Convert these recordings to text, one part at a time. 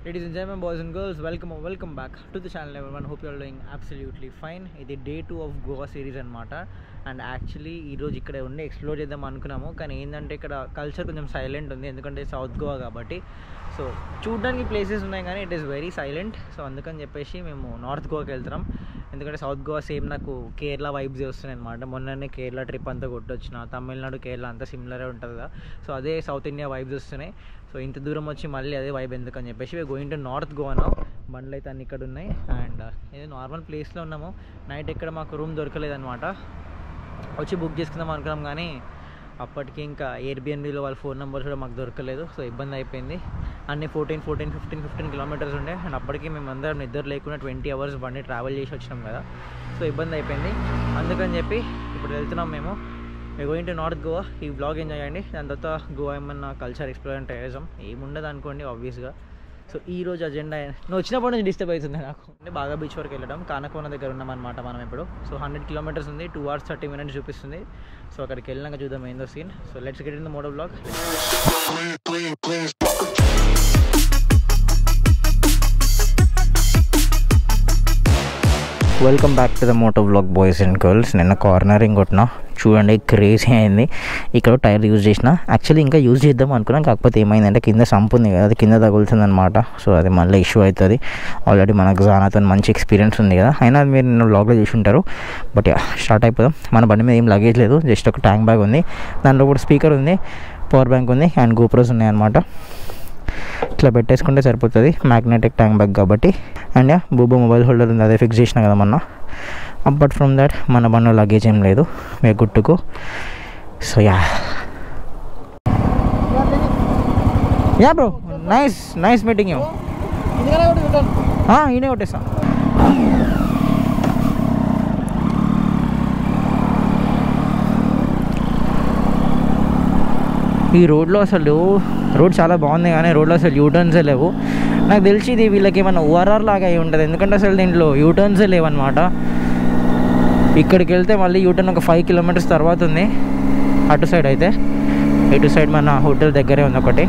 Ladies and gentlemen, boys and girls, welcome or welcome back to the channel everyone. Hope you are doing absolutely fine. ఇది day two of Goa series అనమాట and actually ఈరోజు ఇక్కడ ఉండి explore చేద్దాం అనుకున్నాము కానీ ఏంటంటే ఇక్కడ కల్చర్ కొంచెం సైలెంట్ ఉంది ఎందుకంటే సౌత్ గోవా కాబట్టి సో చూడడానికి ప్లేసెస్ ఉన్నాయి కానీ it is very silent so అందుకని చెప్పేసి మేము నార్త్ గోవాకి వెళ్తున్నాం ఎందుకంటే సౌత్ గోవా సేమ్ నాకు కేరళ వైబ్స్ వస్తున్నాయి అనమాట మొన్ననే కేరళ ట్రిప్ అంతా కొట్టొచ్చిన తమిళనాడు కేరళ అంతా సిమిలరే ఉంటుంది కదా సో అదే సౌత్ ఇండియా వైబ్స్ వస్తున్నాయి సో ఇంత దూరం వచ్చి మళ్ళీ అదే వైబ్ ఎందుకని చెప్పేసి గోయింగ్ టు నార్త్ గోవాను బండ్లు అయితే అన్ని ఇక్కడ ఉన్నాయి అండ్ ఇది నార్మల్ ప్లేస్లో ఉన్నాము నైట్ ఎక్కడ మాకు రూమ్ దొరకలేదన్నమాట వచ్చి బుక్ చేసుకుందాం అనుకున్నాం కానీ అప్పటికి ఇంకా ఎయిర్బిఎన్బిలో వాళ్ళ ఫోన్ నెంబర్స్ కూడా మాకు దొరకలేదు సో ఇబ్బంది అయిపోయింది అన్ని fourteen fourteen fifteen fifteen kilometres ఉండే అండ్ అప్పటికి మేము అందరం నిద్ర లేకుండా ట్వంటీ అవర్స్ బండి ట్రావెల్ చేసి వచ్చినాం కదా సో ఇబ్బంది అయిపోయింది అందుకని చెప్పి ఇప్పుడు వెళ్తున్నాం మేము గోయింగ్ టు నార్త్ గోవా ఈ బ్లాగ్ ఎంజాయ్ చేయండి దాని తర్వాత గోవా ఏమన్నా కల్చర్ ఎక్స్ప్లోర్ అండ్ టెరరిజం ఏముండదు అనుకోండి ఆబ్వియస్గా సో ఈ రోజు అజెండా నువ్వు వచ్చినప్పటి నుంచి డిస్టర్బ్ అవుతుంది నాకు అంటే బాగా బీచ్ వరకు వెళ్ళడం కానకోన దగ్గర ఉన్నామన్నమాట మనం ఇప్పుడు సో హండ్రెడ్ కిలోమీటర్స్ ఉంది టూ అవర్స్ థర్టీ మినిట్స్ చూపిస్తుంది సో అక్కడికి వెళ్ళినాక చూద్దాం ఏందో scene so let's get in the moto blog welcome back to the moto blog boys and girls నిన్న కార్నరింగ్ కొట్టిన చూడండి క్రేజీ అయింది ఇక్కడ టైర్ యూజ్ చేసిన యాక్చువల్లీ ఇంకా యూజ్ చేద్దాం అనుకున్నాం కాకపోతే ఏమైందంటే కింద సంప్ ఉంది కదా అది కింద తగులుతుందన్నమాట సో అది మళ్ళీ ఇష్యూ అవుతుంది ఆల్రెడీ మనకు జానాతో మంచి ఎక్స్పీరియన్స్ ఉంది కదా అయినా అది మీరు నిన్న బ్లాగ్లో చూసి ఉంటారు బట్ స్టార్ట్ అయిపోదాం మన బండి మీద ఏం లగేజ్ లేదు జస్ట్ ఒక ట్యాంక్ బ్యాగ్ ఉంది దాంట్లో కూడా స్పీకర్ ఉంది పవర్ బ్యాంక్ ఉంది అండ్ గోప్రోస్ ఉన్నాయి అనమాట ఇట్లా పెట్టేసుకుంటే సరిపోతుంది మ్యాగ్నెటిక్ ట్యాంక్ బ్యాగ్ కాబట్టి అండ్ యా బూబో మొబైల్ హోల్డర్ ఉంది అదే ఫిక్స్ చేసిన కదా మొన్న అపార్ట్ ఫ్రమ్ దట్ మన బండి లగేజ్ ఏం లేదు మే గుట్టుకు so yeah yeah bro nice nice meeting you ఈయనే కొట్టేస్తా ఈ రోడ్లో అసలు రోడ్ చాలా బాగుంది కానీ రోడ్లో అసలు యూటర్న్సే లేవు నాకు తెలిసి ఇది వీళ్ళకి ఏమైనా ఓఆర్ఆర్ లాగా అయి ఉంటుంది ఎందుకంటే అసలు దీంట్లో యూటర్న్సే లేవన్నమాట ఇక్కడికి వెళ్తే మళ్ళీ యూటర్న్ ఒక ఫైవ్ కిలోమీటర్స్ తర్వాత ఉంది అటు సైడ్ అయితే ఇటు సైడ్ మన హోటల్ దగ్గరే ఉంది ఒకటి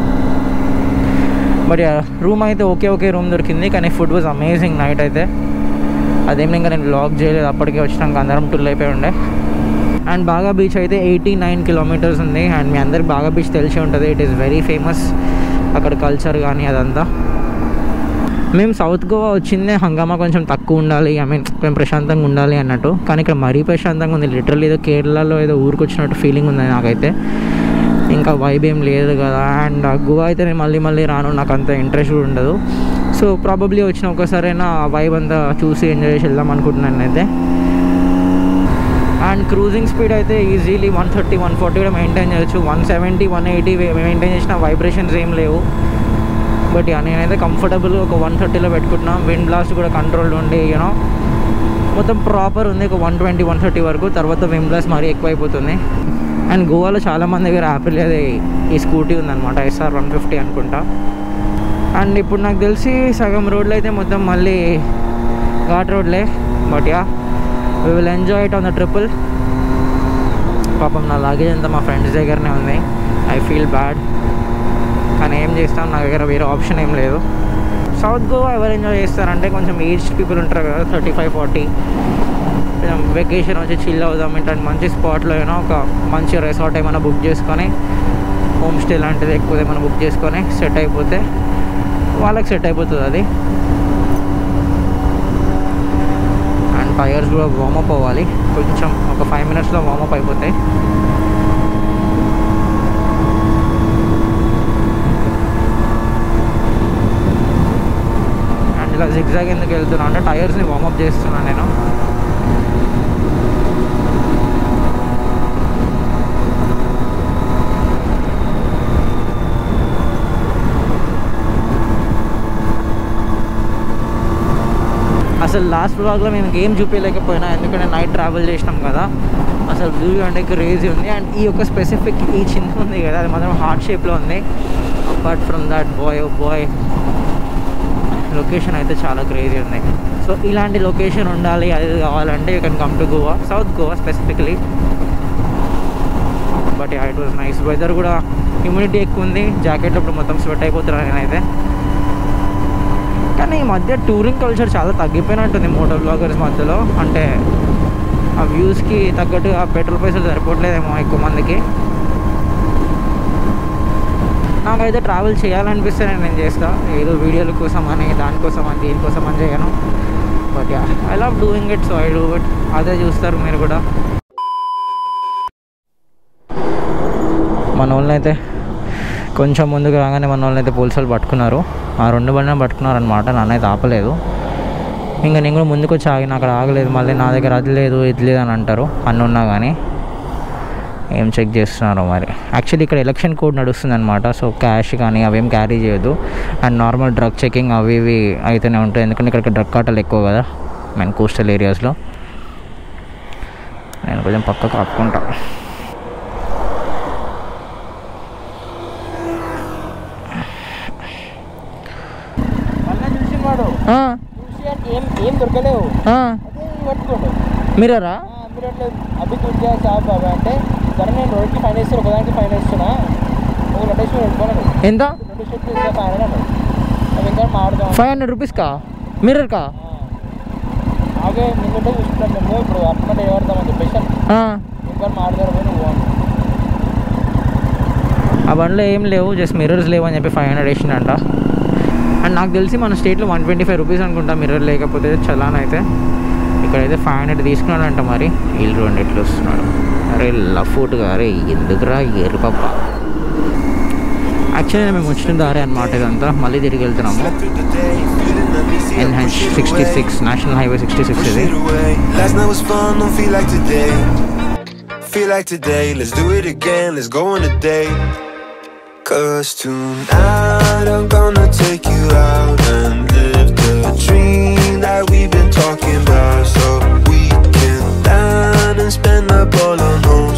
బట్ రూమ్ అయితే ఓకే ఓకే రూమ్ దొరికింది కానీ ఫుడ్ వాజ్ అమేజింగ్ నైట్ అయితే అదేం ఇంకా నేను లాక్ చేయలేదు అప్పటికే వచ్చినాక అందరం టుల్ అయిపోయి ఉండే అండ్ బాగా బీచ్ అయితే ఎయిటీ నైన్ కిలోమీటర్స్ ఉంది అండ్ మీ అందరికి బాగా బీచ్ తెలిసి ఉంటుంది ఇట్ ఈస్ వెరీ ఫేమస్ అక్కడ కల్చర్ కానీ అదంతా మేము సౌత్ గోవా వచ్చిందే హంగామా కొంచెం తక్కువ ఉండాలి ఐ మీన్ కొంచెం ప్రశాంతంగా ఉండాలి అన్నట్టు కానీ ఇక్కడ మరీ ప్రశాంతంగా ఉంది లిటరల్ ఏదో కేరళలో ఏదో ఊరికి వచ్చినట్టు ఫీలింగ్ ఉంది నాకైతే ఇంకా వైబ్ ఏం లేదు కదా అండ్ గోవా అయితే నేను మళ్ళీ మళ్ళీ రాను నాకు అంత ఇంట్రెస్ట్ కూడా ఉండదు సో ప్రాబబ్లీ వచ్చిన ఒకసారైనా ఆ వైబ్ అంతా చూసి ఎంజాయ్ చేసి వెళ్దాం అనుకుంటున్నాను అయితే అండ్ క్రూజింగ్ స్పీడ్ అయితే easily one thirty one forty కూడా మెయింటైన్ చేయొచ్చు one seventy one eighty maintain చేసిన వైబ్రేషన్స్ ఏం లేవు బట్ నేనైతే కంఫర్టబుల్ ఒక వన్ థర్టీలో పెట్టుకుంటున్నా విండ్ బ్లాస్ట్ కూడా కంట్రోల్ ఉండి యూనో మొత్తం ప్రాపర్ ఉంది ఒక వన్ ట్వంటీ వన్ థర్టీ వరకు తర్వాత విండ్ బ్లాస్ట్ మరీ ఎక్కువైపోతుంది అండ్ గోవాలో చాలామంది దగ్గర యాపిల్ అదే ఈ స్కూటీ ఉందన్నమాట ఎస్ఆర్ వన్ ఫిఫ్టీ అనుకుంటా అండ్ ఇప్పుడు నాకు తెలిసి సగం రోడ్లు అయితే మొత్తం మళ్ళీ ఘాట్ రోడ్లే but yeah we will enjoy it on the triple పాపం నా లగేజ్ అంతా మా ఫ్రెండ్స్ దగ్గరనే ఉంది ఐ ఫీల్ బ్యాడ్ కానీ ఏం చేస్తాం నా దగ్గర వేరే ఆప్షన్ ఏం లేదు సౌత్ గోవా ఎవరు ఎంజాయ్ చేస్తారంటే కొంచెం ఏజ్డ్ పీపుల్ ఉంటారు కదా థర్టీ ఫైవ్ ఫార్టీ కొంచెం వెకేషన్ వచ్చి చిల్ అవుదాం ఇట్లాంటి మంచి స్పాట్లో ఏమో ఒక మంచి రిసార్ట్ ఏమైనా బుక్ చేసుకొని హోమ్ స్టే లాంటిది ఎక్కువ ఏమైనా బుక్ చేసుకొని సెట్ అయిపోతే వాళ్ళకి సెట్ అయిపోతుంది అది అండ్ టైర్స్ కూడా వార్మప్ అవ్వాలి కొంచెం ఒక ఫైవ్ మినిట్స్లో వార్మప్ అయిపోతాయి అండ్ ఇలా జిగ్జాగ్ ఎందుకు వెళ్తున్నా అంటే టైర్స్ని వార్మప్ చేస్తున్నాను నేను అసలు లాస్ట్ బ్లాగ్లో మేము గేమ్ చూపించలేకపోయినా ఎందుకంటే నైట్ ట్రావెల్ చేసినాం కదా అసలు వ్యూ అంటే క్రేజీ ఉంది అండ్ ఈ యొక్క స్పెసిఫిక్ ఈ చిన్న ఉంది కదా అది మాత్రం హార్ట్ షేప్లో ఉంది apart from that boy boy location అయితే చాలా క్రేజీ ఉంది సో ఇలాంటి లొకేషన్ ఉండాలి అది కావాలంటే you can come to Goa south Goa specifically but it was nice weather కూడా హ్యూమిడిటీ ఎక్కువ ఉంది జాకెట్ ఇప్పుడు మొత్తం స్వెట్ అయిపోతున్నాను నేనైతే కానీ ఈ మధ్య టూరింగ్ కల్చర్ చాలా తగ్గిపోయినట్టుంది మోటార్ బ్లాగర్స్ మధ్యలో అంటే ఆ వ్యూస్కి తగ్గట్టుగా పెట్రోల్ పైసలు సరిపోవట్లేదేమో ఎక్కువ మందికి నాకైతే ట్రావెల్ చేయాలనిపిస్తే నేను నేను చేస్తా ఏదో వీడియోల కోసం అని దానికోసం అని దీనికోసం అని చేయను but yeah I love doing it so I do it అదే చూస్తారు మీరు కూడా మన వాళ్ళని అయితే కొంచెం ముందుకు రాగానే మన వాళ్ళని అయితే పోలీసులు పట్టుకున్నారు ఆ రెండు బండ్లను పట్టుకున్నారు అనమాట నన్నైతే ఆపలేదు ఇంకా నేను కూడా ముందుకు వచ్చి ఆగిన అక్కడ ఆగలేదు మళ్ళీ నా దగ్గర అది లేదు ఇది లేదు అని అంటారు అన్నీ ఉన్నా కానీ ఏం చెక్ చేస్తున్నారో మరి యాక్చువల్లీ ఇక్కడ ఎలక్షన్ కోడ్ నడుస్తుంది అనమాట సో క్యాష్ కానీ అవేం క్యారీ చేయొద్దు అండ్ నార్మల్ డ్రగ్ చెకింగ్ అవి ఇవి అయితేనే ఉంటాయి ఎందుకంటే ఇక్కడ డ్రగ్ కాటలు ఎక్కువ కదా మెయిన్ కోస్టల్ ఏరియాస్లో నేను కొంచెం పక్కకు ఆపుకుంటా మళ్ళీ చూసినాడు ఆ, చూసి అంటే ఏం ఏం దొరకలేవు ఆ, అదే పట్టుకోండు మీరరా మీరు అట్లా అభి దుర్గా సాబ్ బాబా అంటే సరే నేను రోడ్కి ఫైన్ వేస్తాను ఒకదానికి ఫైన్ వేస్తున్నా ఒక రెండు వేసుకుని పెట్టుకోను ఎంత రెండు షర్ట్లు ఇస్తా ఫైన్ అన్నాడు అవి ఇంకా మాడదాం ఫైవ్ హండ్రెడ్ రూపీస్కా మిర్రర్కా ఆగే ముందుంటే చూసుకుంటాం మేము ఇప్పుడు అర్థమంటే ఎవరిదామని చెప్పేసి ఇంకా మాడదారు పోయి నువ్వు అన్నాడు. ఆ బండ్లో ఏం లేవు జస్ట్ మిర్రర్స్ లేవు అని చెప్పి ఫైవ్ హండ్రెడ్ వేసిండంట అండ్ నాకు తెలిసి మన స్టేట్లో వన్ ట్వంటీ ఫైవ్ రూపీస్ అనుకుంటా మిర్రర్ లేకపోతే చలాన్ అయితే ఇక్కడైతే ఫైవ్ హండ్రెడ్ తీసుకున్నాడంట మరి వీళ్ళు రెండు ఎట్లు వస్తున్నాడు అరే లఫూట్గా అరే ఎందుకురా ఎర్రి పప్ప యాక్చువల్లీ మేము వచ్చిన దారే అనమాట ఇదంతా మళ్ళీ తిరిగి వెళ్తున్నాము NH sixty six national highway sixty six ఇది Last night was fun, don't feel like today. Feel like today, let's do it again, let's go on a date. Cause tonight I'm gonna take you out and live the dream that we've been talking about. So we can dine and spend up all our homes.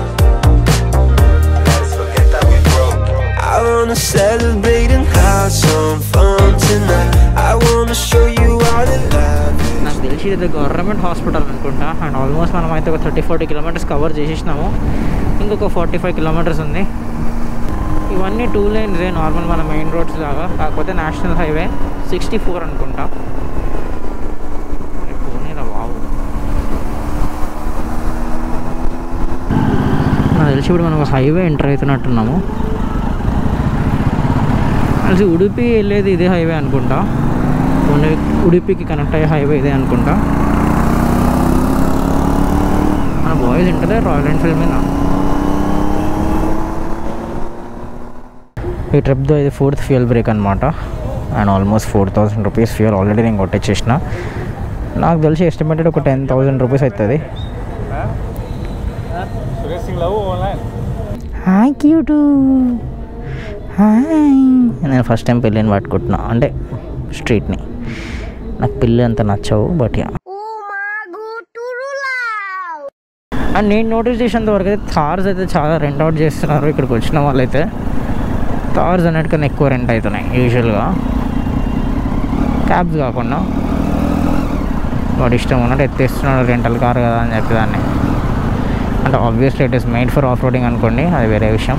Let's forget that we broke. I wanna celebrate and have some fun tonight. I wanna show you all the love. నాకు తెలిసి ఇది government hospital అనుకుంటా and almost మనం అయితే ఒక thirty forty kilometres cover చేసేసినాము ఇంకొక forty five kilometres ఉంది ఇవన్నీ టూ లైన్స్ నార్మల్ మన మెయిన్ రోడ్స్ లాగా కాకపోతే నేషనల్ హైవే సిక్స్టీ ఫోర్ అనుకుంటా అరే పోనీరా బాబు నాకు తెలిసి ఇప్పుడు మనం ఒక హైవే ఎంటర్ అవుతున్నట్టున్నాము తెలిసి ఉడిపి వెళ్ళేది ఇదే హైవే అనుకుంటా ఉన్న ఉడిపికి కనెక్ట్ అయ్యే హైవే ఇదే అనుకుంటా మన బాయ్స్ ఉంటుందే రాయల్ ఎన్ఫీల్డ్ మీద ఈ ట్రిప్తో ఇది ఫోర్త్ ఫ్యూయల్ బ్రేక్ అనమాట and almost four thousand rupees fuel already నేను కొట్టించేసిన నాకు తెలిసి ఎస్టిమేటెడ్ ఒక టెన్ థౌసండ్ రూపీస్ అవుతుంది Suresh Singh love online hi క్యూటు హాయ్ నేను ఫస్ట్ టైం పెళ్ళిని పట్టుకుంటున్నా అంటే స్ట్రీట్ని నాకు పెళ్ళి అంత నచ్చవు బట్ యా అండ్ నేను నోటీస్ చేసినంత వరకు అయితే థార్స్ అయితే చాలా రెంట్ అవుట్ చేస్తున్నారు ఇక్కడికి వచ్చిన వాళ్ళైతే థార్స్ అన్నిటికన్నా ఎక్కువ రెంట్ అవుతున్నాయి యూజువల్గా క్యాబ్స్ కాకుండా వాడు ఇష్టం ఉన్నట్టు ఎత్తేస్తున్నాడు రెంటల్ కార్ కదా అని చెప్పి దాన్ని అంటే obviously it is made for off roading అనుకోండి అది వేరే విషయం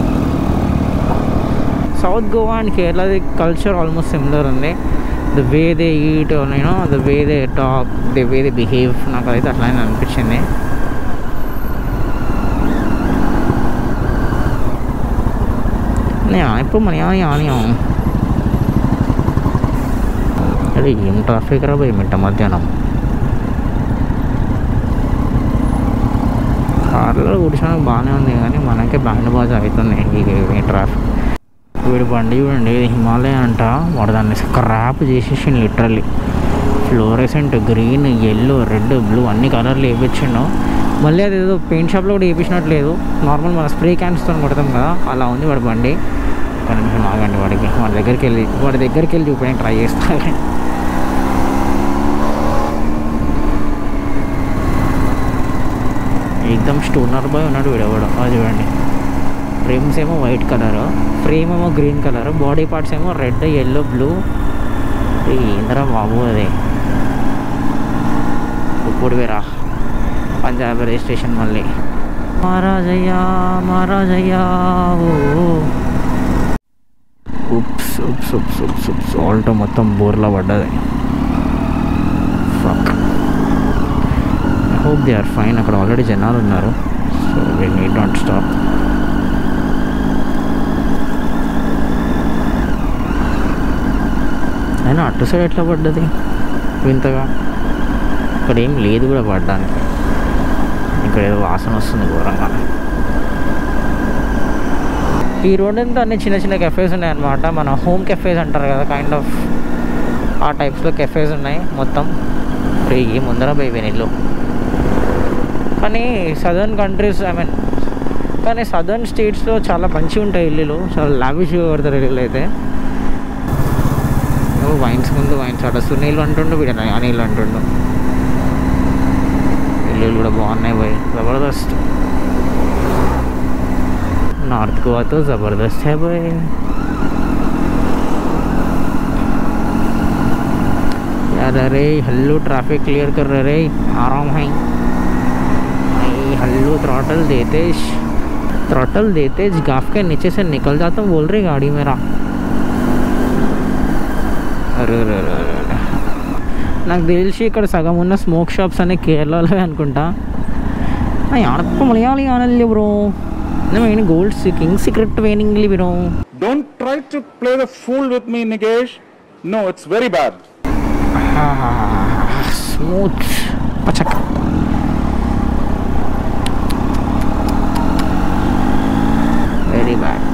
సౌత్ గోవా అండ్ కేరళది కల్చర్ ఆల్మోస్ట్ సిమిలర్ ఉంది ద వే దే ఈట్ నేను the way they talk the way they behave నాకు అయితే అట్లానే అనిపించింది ఇప్పుడు మన యాని అరే ఏం ట్రాఫిక్ రా భయ్ మిట్ట మధ్యాహ్నం కార్లో కూర్చోడానికి బాగానే ఉంది కానీ మనకే బ్యాండ్ బాజా అవుతుంది ఈ ట్రాఫిక్ వీడి బండి చూడండి ఇది హిమాలయ అంట వాడు దాన్ని స్క్రాప్ చేసేసి literally fluorescent green yellow red blue అన్ని కలర్లు వేయించిండు మళ్ళీ అది ఏదో పెయింట్ షాప్లో కూడా వేయించినట్లేదు నార్మల్ మన స్ప్రే క్యాన్స్తో కొడతాం కదా అలా ఉంది వాడి బండి ఒక నిమిషం ఆగండి వాడికి వాడి దగ్గరికి వెళ్ళి వాడి దగ్గరికి వెళ్ళి చూపించడానికి ట్రై చేస్తాను ఎగ్దమ్ స్టోనర్ బాయ్ ఉన్నాడు వీడెవడు అది చూడండి ఫ్రేమ్స్ ఏమో వైట్ కలర్ ఫ్రేమ్ ఏమో గ్రీన్ కలర్ బాడీ పార్ట్స్ ఏమో రెడ్ ఎల్లో బ్లూ ఏంద్రా బాబు అది ఇప్పుడు వేరా పంజాబ్ రిజిస్ట్రేషన్ మళ్ళీ మహారాజయ్యా మహారాజయ్యా ఓ ఉప్స్ సూప్ సూప్ సూప్ సూప్ ఆల్టో మొత్తం బోర్లా పడ్డది fuck I hope they are fine అక్కడ ఆల్రెడీ జనాలు ఉన్నారు so we need not stop అయినా అటు సైడ్ ఎట్లా పడ్డది వింతగా ఇక్కడ ఏం లేదు కూడా పడ్డానికి ఇక్కడ ఏదో వాసన వస్తుంది ఘోరంగా ఈ రోడ్ అంతా అన్ని చిన్న చిన్న కెఫేస్ ఉన్నాయి అనమాట మన హోమ్ కెఫేస్ అంటారు కదా కైండ్ ఆఫ్ ఆ టైప్స్లో కెఫేస్ ఉన్నాయి మొత్తం ఏ ముందర పోయి ఇల్లు కానీ సదర్న్ కంట్రీస్ ఐ మీన్ కానీ సదర్న్ స్టేట్స్లో చాలా మంచిగా ఉంటాయి ఇల్లులు చాలా లావిష్గా పడతారు ఇల్లు అయితే ఓ వైన్స్ ముందు వైన్స్ అట సునీల్ అంటుండు వీడ అనిల్ అంటుండు ఇల్లులు కూడా బాగున్నాయి పోయి జబర్దస్త్ नॉर्थ गोवा तो ज़बरदस्त है भाई यार अरे हल्लू ट्रैफिक क्लियर कर रहे रे आराम है भाई हल्लू थ्रॉटल देते थ्रॉटल देते गाफ के नीचे से निकल जाता हूँ बोल रही गाड़ी मेरा అరే అరే అరే అరే అరే. నాకు తెలిసి ఇక్కడ సగం ఉన్న స్మోక్ షాప్స్ అనే కేరళలో అనుకుంటా ఆడప్ప మలయాళీ ఆనల్య బ్రో నేను gold king secret training bro Don't try to play the fool with me, Nikesh. No, it's very bad. Smooth పచ్చక్ వెరీ బ్యాడ్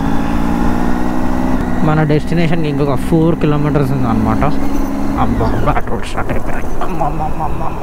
మన డెస్టినేషన్ ఇంకొక ఫోర్ కిలోమీటర్స్ ఉంది అనమాట అబ్బా బ్యాట్ రోడ్ స్టార్ట్ అయిపోయాయి అమ్మ అమ్మ అమ్మ అమ్మ అమ్మ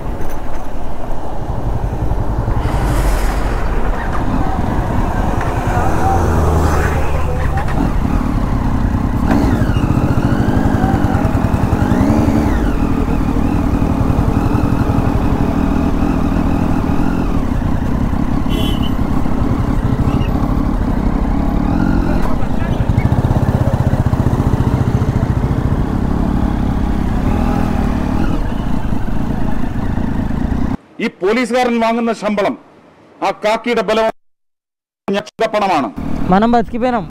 ഈ പോലീസുകാരൻ വാങ്ങുന്ന ശമ്പളം ആ കാക്കിയുടെ ബലം പണമാണ് మనం బతికిపోయినాం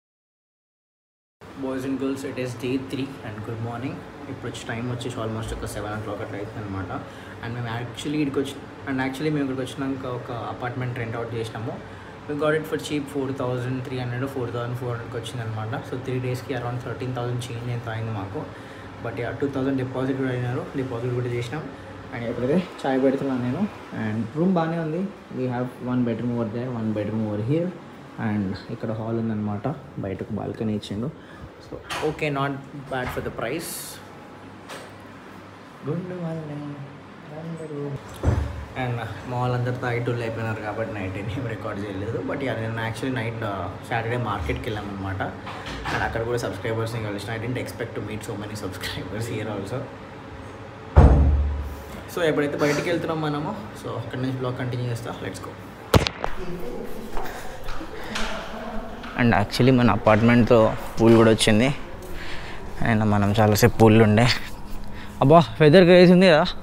boys and girls it is day three and good morning ఇప్పుడు వచ్చి టైం వచ్చేసి ఆల్మోస్ట్ ఒక సెవెన్ ఓ క్లాక్ అట్లా అవుతుంది అనమాట అండ్ మేము యాక్చువల్లీ ఇక్కడికి వచ్చి అండ్ యాక్చువల్లీ మేము ఇక్కడికి వచ్చినాక ఒక అపార్ట్మెంట్ రెంట్ అవుట్ చేసినాము మేము got it for cheap four thousand three hundred four thousand four హండ్రెడ్కి వచ్చిందనమాట సో త్రీ డేస్కి అరౌండ్ థర్టీన్ థౌసండ్ చేంజ్ ఎంత అయింది మాకు బట్ టూ థౌసండ్ డిపాజిట్ కూడా అయినారు డిపాజిట్ కూడా చేసినాం అండ్ ఇప్పుడైతే చాయ్ పెడుతున్నాను నేను అండ్ రూమ్ బాగానే ఉంది we have one bedroom over there one bedroom over here and ఇక్కడ హాల్ ఉందన్నమాట బయటకు బాల్కనీ ఇచ్చిండు so okay not bad for the price గుండు అండ్ మా వాళ్ళందరూ తాగేటోళ్ళు అయిపోయినారు కాబట్టి నైట్ ఏం రికార్డ్ చేయలేదు బట్ ఇక నేను యాక్చువల్లీ నైట్ సాటర్డే మార్కెట్కి వెళ్ళామన్నమాట అండ్ అక్కడ కూడా సబ్స్క్రైబర్స్ని కలిసిన I didn't expect to meet so many subscribers here also so ఎప్పుడైతే బయటికి వెళ్తున్నాం మనము సో అక్కడి నుంచి బ్లాగ్ కంటిన్యూ చేస్తా లెట్స్ గో అండ్ యాక్చువల్లీ మన అపార్ట్మెంట్తో పూల్ కూడా వచ్చింది అండ్ మనం చాలాసేపు పూల్ ఉండే అబ్బా వెదర్ క్రేజ్ ఉంది కదా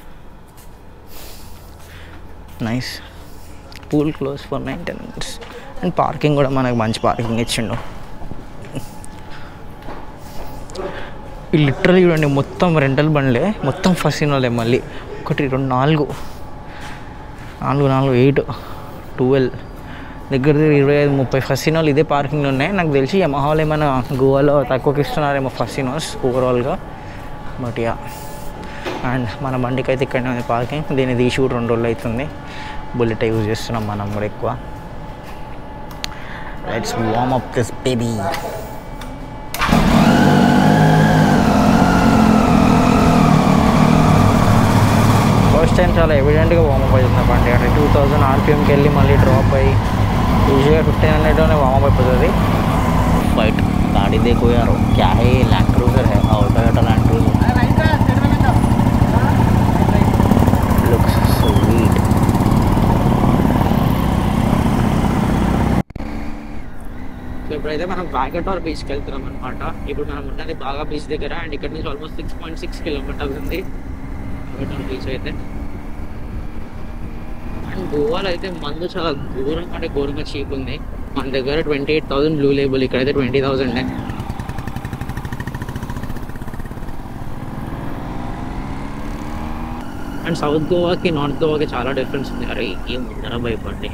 nice pool close for maintenance and parking కూడా మనకు మంచి పార్కింగ్ ఇచ్చిండు ఈ లిటరల్ చూడండి మొత్తం రెంటల్ బండ్లే మొత్తం ఫస్ట్ వాళ్ళే మళ్ళీ ఒకటి రెండు నాలుగు నాలుగు నాలుగు ఎయిట్ ట్వెల్వ్ దగ్గర దగ్గర ఇరవై ఐదు ముప్పై ఫసినోలు ఇదే పార్కింగ్లో ఉన్నాయి నాకు తెలిసి యమహాల్ ఏమైనా గోవాలో తక్కువకి ఇస్తున్నారేమో ఫసినోస్ ఓవరాల్గా బట్ యా అండ్ మన బండికి అయితే ఇక్కడనే ఉంది పార్కింగ్ దీన్ని తీసి కూడా రెండు రోజులు అవుతుంది బుల్లెట్ యూజ్ చేస్తున్నాం మనం కూడా ఎక్కువ let's warm up this baby first time చాలా ఎవిడెంట్గా వామప్ అవుతుంది బండి అంటే టూ థౌజండ్ ఆర్పిఎంకి వెళ్ళి మళ్ళీ డ్రాప్ అయ్యి యూజువల్గా ఫిఫ్టీన్ హండ్రెడ్లోనే వామప్ అయిపోతుంది బయట गाड़ी देखो यार क्या है ये लैंड क्रूजर है और Toyota land cruiser looks sweet so ఇప్పుడైతే మనం వాగటోర్ బీచ్కి వెళ్తున్నాం అనమాట ఇప్పుడు మనం ఉన్నది బాగా బీచ్ దగ్గర అండ్ ఇక్కడ నుంచి almost six point six kilometres ఉంది వాగటోర్ బీచ్ అయితే అండ్ గోవాలో అయితే మందు చాలా ఘోరంగా అంటే ఘోరంగా చీప్ ఉంది మన దగ్గర twenty eight thousand blue label ఇక్కడైతే ట్వంటీ థౌసండ్ అండ్ సౌత్ గోవాకి నార్త్ గోవాకి చాలా డిఫరెన్స్ ఉంది అరే ఏం ముందర భయపడి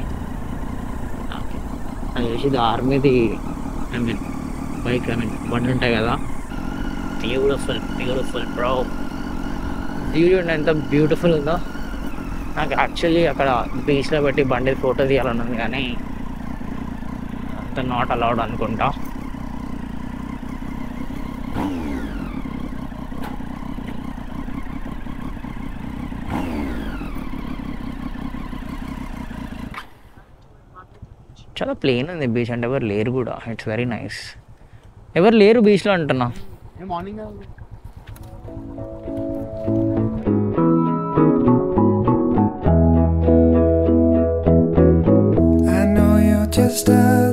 అది చూసి ఇది ఆర్మీది I mean bike I mean బండి ఉంటాయి కదా బ్యూటిఫుల్ బ్యూటిఫుల్ బ్రో చూడండి ఎంత బ్యూటిఫుల్ ఉందో నాకు యాక్చువల్లీ అక్కడ బీచ్లో పెట్టి బండి ఫోటో తీయాలని ఉంది కానీ అంత నాట్ అలౌడ్ అనుకుంటా చాలా ప్లేన్ ఉంది బీచ్ అంటే ఎవరు లేరు కూడా ఇట్స్ వెరీ నైస్ ఎవరు లేరు బీచ్లో అంటున్నా morning I know you're just a